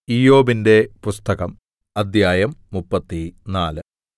ഇയ്യോബിന്റെ പുസ്തകം അദ്ധ്യായം മുപ്പത്തിനാല്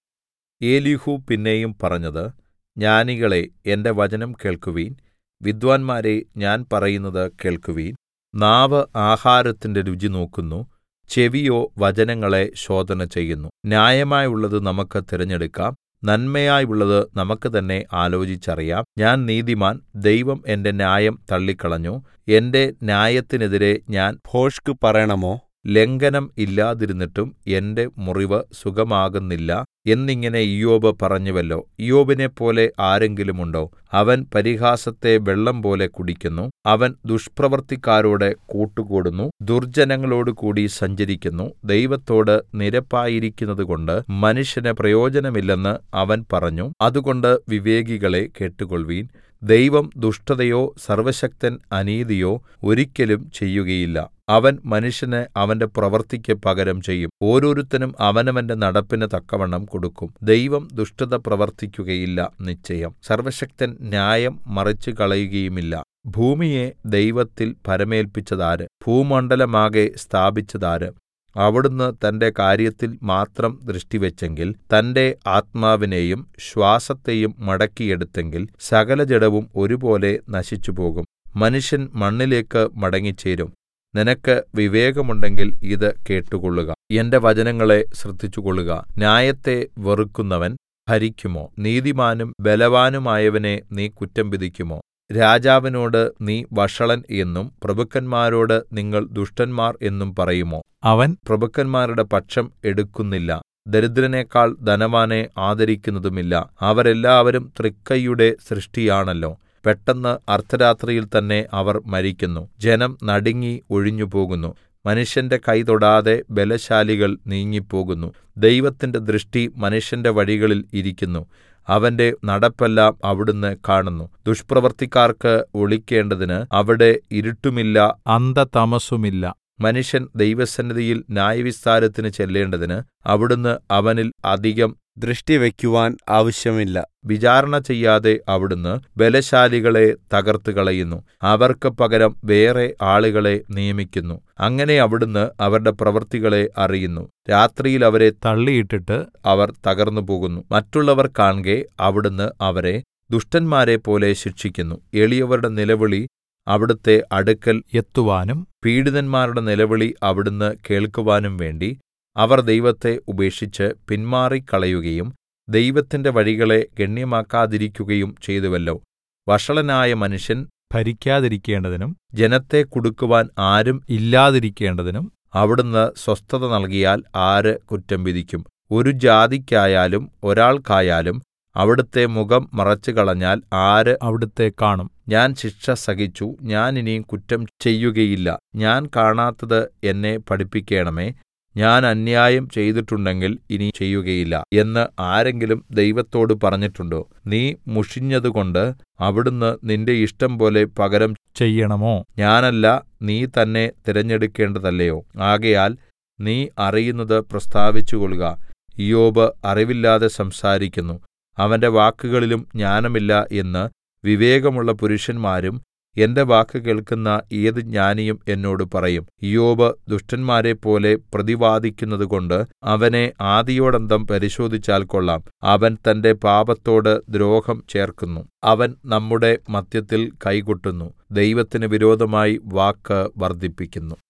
എലീഹൂ പിന്നെയും പറഞ്ഞത് ജ്ഞാനികളേ എന്റെ വചനം കേൾക്കുവിൻ വിദ്വാന്മാരേ ഞാൻ പറയുന്നത് കേൾക്കുവിൻ നാവ് ആഹാരത്തിന്റെ രുചി നോക്കുന്നു ചെവിയോ വചനങ്ങളെ ശോധന ചെയ്യുന്നു ന്യായമായുള്ളത് നമുക്ക് തിരഞ്ഞെടുക്കാം നന്മയായുള്ളത് നമുക്ക് തന്നെ ആലോചിച്ചറിയാം ഞാൻ നീതിമാൻ ദൈവം എന്റെ ന്യായം തള്ളിക്കളഞ്ഞു എന്റെ ന്യായത്തിനെതിരെ ഞാൻ ഭോഷ്ക് പറയണമോ ലംഘനം ഇല്ലാതിരുന്നിട്ടും എന്റെ മുറിവ് സുഖമാകുന്നില്ല എന്നിങ്ങനെ ഇയ്യോബ് പറഞ്ഞുവല്ലോ ഇയ്യോബിനെപ്പോലെ ആരെങ്കിലും ഉണ്ടോ അവൻ പരിഹാസത്തെ വെള്ളംപോലെ കുടിക്കുന്നു അവൻ ദുഷ്പ്രവൃത്തിക്കാരോട് കൂട്ടുകൂടുന്നു ദുർജ്ജനങ്ങളോടുകൂടി സഞ്ചരിക്കുന്നു ദൈവത്തോട് നിരപ്പായിരിക്കുന്നതുകൊണ്ട് മനുഷ്യന് പ്രയോജനമില്ലെന്ന് അവൻ പറഞ്ഞു അതുകൊണ്ട് വിവേകികളേ കേട്ടുകൊൾവിൻ ദൈവം ദുഷ്ടതയോ സർവ്വശക്തൻ അനീതിയോ ഒരിക്കലും ചെയ്യുകയില്ല അവൻ മനുഷ്യന് അവന്റെ പ്രവൃത്തിക്ക് പകരം ചെയ്യും ഓരോരുത്തനും അവനവന്റെ നടപ്പിന് തക്കവണ്ണം കൊടുക്കും ദൈവം ദുഷ്ടത പ്രവർത്തിക്കുകയില്ല നിശ്ചയം സർവ്വശക്തൻ ന്യായം മറിച്ചുകളയുകയുമില്ല ഭൂമിയെ ദൈവത്തിൽ ഭരമേല്പിച്ചതാര് ഭൂമണ്ഡലമാകെ സ്ഥാപിച്ചതാര് അവിടുന്ന് തന്റെ കാര്യത്തിൽ മാത്രം ദൃഷ്ടിവെച്ചെങ്കിൽ തന്റെ ആത്മാവിനെയും ശ്വാസത്തെയും മടക്കിയെടുത്തെങ്കിൽ സകലജഡവും ഒരുപോലെ നശിച്ചുപോകും മനുഷ്യൻ മണ്ണിലേക്ക് മടങ്ങിച്ചേരും നിനക്ക് വിവേകമുണ്ടെങ്കിൽ ഇത് കേട്ടുകൊള്ളുക എന്റെ വചനങ്ങളെ ശ്രദ്ധിച്ചുകൊള്ളുക ന്യായത്തെ വെറുക്കുന്നവൻ ഭരിക്കുമോ നീതിമാനും ബലവാനുമായവനെ നീ കുറ്റം വിധിക്കുമോ രാജാവിനോട് നീ വഷളൻ എന്നും പ്രഭുക്കന്മാരോട് നിങ്ങൾ ദുഷ്ടന്മാർ എന്നും പറയുമോ അവൻ പ്രഭുക്കന്മാരുടെ പക്ഷം എടുക്കുന്നില്ല ദരിദ്രനെക്കാൾ ധനവാനെ ആദരിക്കുന്നതുമില്ല അവരെല്ലാവരും തൃക്കൈയുടെ സൃഷ്ടിയാണല്ലോ പെട്ടെന്ന് അർദ്ധരാത്രിയിൽ തന്നെ അവർ മരിക്കുന്നു ജനം നടുങ്ങി ഒഴിഞ്ഞുപോകുന്നു മനുഷ്യന്റെ കൈ തൊടാതെ ബലശാലികൾ നീങ്ങിപ്പോകുന്നു ദൈവത്തിന്റെ ദൃഷ്ടി മനുഷ്യന്റെ വഴികളിൽ ഇരിക്കുന്നു അവന്റെ നടപ്പെല്ലാം അവിടുന്ന് കാണുന്നു ദുഷ്പ്രവൃത്തിക്കാർക്ക് ഒളിക്കേണ്ടതിന് അവിടെ ഇരുട്ടുമില്ല അന്ധതമസ്സുമില്ല മനുഷ്യൻ ദൈവസന്നിധിയിൽ ന്യായവിസ്താരത്തിന് ചെല്ലേണ്ടതിന് അവിടുന്ന് അവനിൽ അധികം ദൃഷ്ടിവെക്കുവാൻ ആവശ്യമില്ല വിചാരണ ചെയ്യാതെ അവിടുന്ന് ബലശാലികളെ തകർത്തുകളയുന്നു അവർക്ക് പകരം വേറെ ആളുകളെ നിയമിക്കുന്നു അങ്ങനെ അവിടുന്ന് അവരുടെ പ്രവൃത്തികളെ അറിയുന്നു രാത്രിയിൽ അവരെ തള്ളിയിട്ടിട്ട് അവർ തകർന്നു പോകുന്നു മറ്റുള്ളവർ കാൺകെ അവിടുന്ന് അവരെ ദുഷ്ടന്മാരെ പോലെ ശിക്ഷിക്കുന്നു എളിയവരുടെ നിലവിളി അവിടുത്തെ അടുക്കൽ എത്തുവാനും പീഡിതന്മാരുടെ നിലവിളി അവിടുന്ന് കേൾക്കുവാനും വേണ്ടി അവർ ദൈവത്തെ ഉപേക്ഷിച്ച് പിന്മാറിക്കളയുകയും ദൈവത്തിന്റെ വഴികളെ ഗണ്യമാക്കാതിരിക്കുകയും ചെയ്തുവല്ലോ വഷളനായ മനുഷ്യൻ ഭരിക്കാതിരിക്കേണ്ടതിനും ജനത്തെ കുടുക്കുവാൻ ആരും ഇല്ലാതിരിക്കേണ്ടതിനും അവിടുന്ന് സ്വസ്ഥത നൽകിയാൽ ആര് കുറ്റം വിധിക്കും ഒരു ജാതിക്കായാലും ഒരാൾക്കായാലും അവിടുത്തെ മുഖം മറച്ചുകളഞ്ഞാൽ ആര് അവിടുത്തെ കാണും ഞാൻ ശിക്ഷ സഹിച്ചു ഞാൻ ഇനി കുറ്റം ചെയ്യുകയില്ല ഞാൻ കാണാത്തത് എന്നെ പഠിപ്പിക്കണമേ ഞാൻ അന്യായം ചെയ്തിട്ടുണ്ടെങ്കിൽ ഇനി ചെയ്യുകയില്ല എന്ന് ആരെങ്കിലും ദൈവത്തോട് പറഞ്ഞിട്ടുണ്ടോ നീ മുഷിഞ്ഞതുകൊണ്ട് അവിടുന്ന് നിന്റെ ഇഷ്ടം പോലെ പകരം ചെയ്യണമോ ഞാനല്ല നീ തന്നെ തിരഞ്ഞെടുക്കേണ്ടതല്ലയോ ആകയാൽ നീ അറിയുന്നത് പ്രസ്താവിച്ചുകൊള്ളുക ഇയ്യോബ് അറിവില്ലാതെ സംസാരിക്കുന്നു അവന്റെ വാക്കുകളിലും ജ്ഞാനമില്ല എന്ന് വിവേകമുള്ള പുരുഷന്മാരും എന്റെ വാക്ക് കേൾക്കുന്ന ഏത് ജ്ഞാനിയും എന്നോട് പറയും ഇയ്യോബ് ദുഷ്ടന്മാരെപ്പോലെ പ്രതിവാദിക്കുന്നതുകൊണ്ട് അവനെ ആദിയോടന്തം പരിശോധിച്ചാൽ കൊള്ളാം അവൻ തന്റെ പാപത്തോട് ദ്രോഹം ചേർക്കുന്നു അവൻ നമ്മുടെ മദ്ധ്യത്തിൽ കൈകൊട്ടുന്നു ദൈവത്തിന് വിരോധമായി വാക്ക് വർദ്ധിപ്പിക്കുന്നു